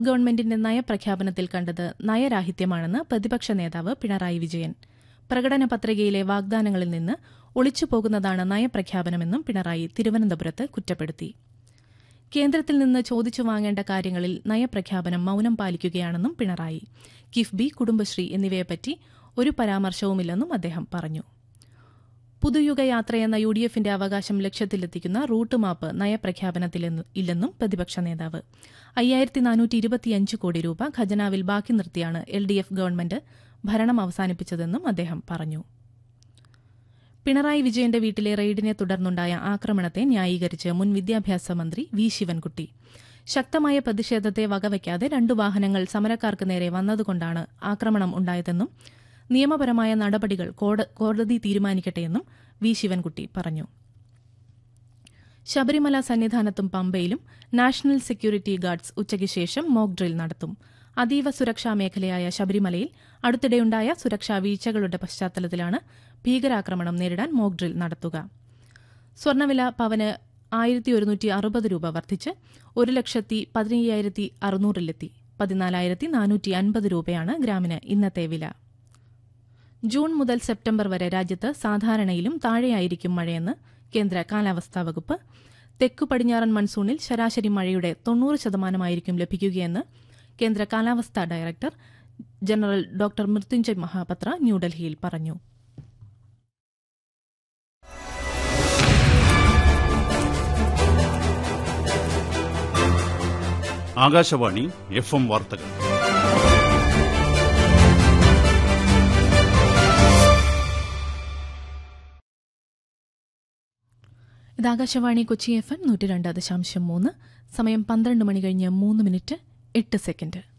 ഗവൺമെന്റിന്റെ നയപ്രഖ്യാപനത്തിൽ കണ്ടത് നയരാഹിത്യമാണെന്ന് പ്രതിപക്ഷ നേതാവ് പിണറായി വിജയൻ പ്രകടന പത്രികയിലെ വാഗ്ദാനങ്ങളിൽ നിന്ന് ഒളിച്ചുപോകുന്നതാണ് നയപ്രഖ്യാപനമെന്നും പിണറായി തിരുവനന്തപുരത്ത് കുറ്റപ്പെടുത്തി കേന്ദ്രത്തിൽ നിന്ന് ചോദിച്ചു വാങ്ങേണ്ട കാര്യങ്ങളിൽ നയപ്രഖ്യാപനം മൌനം പാലിക്കുകയാണെന്നും പിണറായി കിഫ്ബി കുടുംബശ്രീ എന്നിവയെപ്പറ്റി ഒരു പരാമർശവുമില്ലെന്നും അദ്ദേഹം പറഞ്ഞു പുതുയുഗ യാത്രയെന്ന യു ഡി എഫിന്റെ അവകാശം ലക്ഷ്യത്തിലെത്തിക്കുന്ന റൂട്ട് മാപ്പ് നയപ്രഖ്യാപനത്തിൽ ഇല്ലെന്നും പ്രതിപക്ഷ നേതാവ് അയ്യായിരത്തി നാനൂറ്റി ഇരുപത്തിയഞ്ച് കോടി രൂപ ഖജനാവിൽ ബാക്കി നിർത്തിയാണ് എൽ ഡി എഫ് ഗവൺമെന്റ് ഭരണം അവസാനിപ്പിച്ചതെന്നും അദ്ദേഹം പറഞ്ഞു പിണറായി വിജയന്റെ വീട്ടിലെ റെയ്ഡിനെ തുടർന്നുണ്ടായ ആക്രമണത്തെ ന്യായീകരിച്ച് മുൻ വിദ്യാഭ്യാസ മന്ത്രി വി ശിവൻകുട്ടി ശക്തമായ പ്രതിഷേധത്തെ വകവയ്ക്കാതെ രണ്ടു വാഹനങ്ങൾ സമരക്കാർക്ക് നേരെ വന്നതുകൊണ്ടാണ് ആക്രമണം ഉണ്ടായതെന്നും നിയമപരമായ നടപടികൾ കോടതി തീരുമാനിക്കട്ടെയെന്നും വി ശിവൻകുട്ടി പറഞ്ഞു ശബരിമല സന്നിധാനത്തും പമ്പയിലും നാഷണൽ സെക്യൂരിറ്റി ഗാർഡ്സ് ഉച്ചയ്ക്ക് ശേഷം മോക്ക് ഡ്രിൽ നടത്തും അതീവ സുരക്ഷാ മേഖലയായ ശബരിമലയിൽ അടുത്തിടെയുണ്ടായ സുരക്ഷാ വീഴ്ചകളുടെ പശ്ചാത്തലത്തിലാണ് ഭീകരാക്രമണം നേരിടാൻ മോക്ക് ഡ്രിൽ നടത്തുക സ്വർണ്ണവില പവന് ആയിരത്തി ഒരുന്നൂറ്റി അറുപത് രൂപ വർദ്ധിച്ച് ഒരു ലക്ഷത്തി പതിനയ്യായിരത്തി അറുന്നൂറിലെത്തി പതിനാലായിരത്തി നാനൂറ്റി അൻപത് രൂപയാണ് ഗ്രാമിന് ഇന്നത്തെ വില ജൂൺ മുതൽ സെപ്റ്റംബർ വരെ രാജ്യത്ത് സാധാരണയിലും താഴെയായിരിക്കും മഴയെന്ന് കേന്ദ്ര കാലാവസ്ഥാ വകുപ്പ് തെക്കു പടിഞ്ഞാറൻ മൺസൂണിൽ ശരാശരി മഴയുടെ തൊണ്ണൂറ് ശതമാനമായിരിക്കും ലഭിക്കുകയെന്ന് കേന്ദ്ര കാലാവസ്ഥാ director general doctor Mrutyunjay Mohapatra ന്യൂഡൽഹിയിൽ പറഞ്ഞു ആകാശവാണി എഫ് എം വാർത്തകൾ ഇത് ആകാശവാണി കൊച്ചി എഫ് എം നൂറ്റി രണ്ട് ദശാംശം മൂന്ന് സമയം പന്ത്രണ്ട് മണി കഴിഞ്ഞ് മൂന്ന് മിനിറ്റ് എട്ട് സെക്കൻഡ്